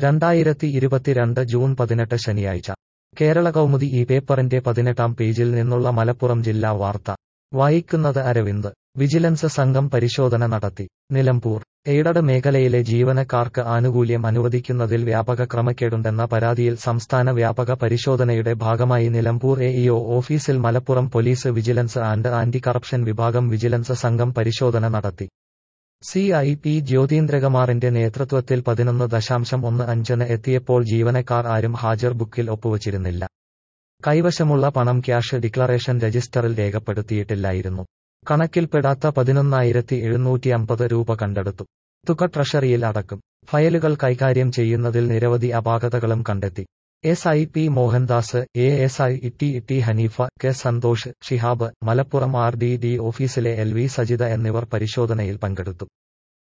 രണ്ടായിരത്തി ഇരുപത്തിരണ്ട് ജൂൺ പതിനെട്ട് ശനിയാഴ്ച കേരള കൗമുദി ഈ പേപ്പറിന്റെ പതിനെട്ടാം പേജിൽ നിന്നുള്ള മലപ്പുറം ജില്ലാ വാർത്ത വായിക്കുന്നത് അരവിന്ദ് വിജിലൻസ് സംഘം പരിശോധന നടത്തി നിലമ്പൂർ എയ്ഡഡ് മേഖലയിലെ ജീവനക്കാർക്ക് ആനുകൂല്യം അനുവദിക്കുന്നതിൽ വ്യാപക ക്രമക്കേടുണ്ടെന്ന പരാതിയിൽ സംസ്ഥാന വ്യാപക പരിശോധനയുടെ ഭാഗമായി നിലമ്പൂർ എഇഒ ഓഫീസിൽ Malappuram police vigilance and anti corruption വിഭാഗം വിജിലൻസ് സംഘം പരിശോധന നടത്തി സി ഐ പി ജ്യോതീന്ദ്രകുമാറിന്റെ നേതൃത്വത്തിൽ പതിനൊന്ന് ദശാംശം ഒന്ന് അഞ്ചിന് എത്തിയപ്പോൾ ജീവനക്കാർ ആരും ഹാജർ ബുക്കിൽ ഒപ്പുവച്ചിരുന്നില്ല കൈവശമുള്ള പണം ക്യാഷ് ഡിക്ലറേഷൻ രജിസ്റ്ററിൽ രേഖപ്പെടുത്തിയിട്ടില്ലായിരുന്നു കണക്കിൽപ്പെടാത്ത പതിനൊന്നായിരത്തി എഴുന്നൂറ്റി അമ്പത് രൂപ കണ്ടെടുത്തു തുക ട്രഷറിയിൽ അടക്കും ഫയലുകൾ കൈകാര്യം ചെയ്യുന്നതിൽ നിരവധി അപാകതകളും കണ്ടെത്തി S I P Mohandas A S I T T Hanifa K Santhosh Shihab Malappuram R D D ഓഫീസിലെ എൽ വി സജിത എന്നിവർ പരിശോധനയിൽ പങ്കെടുത്തു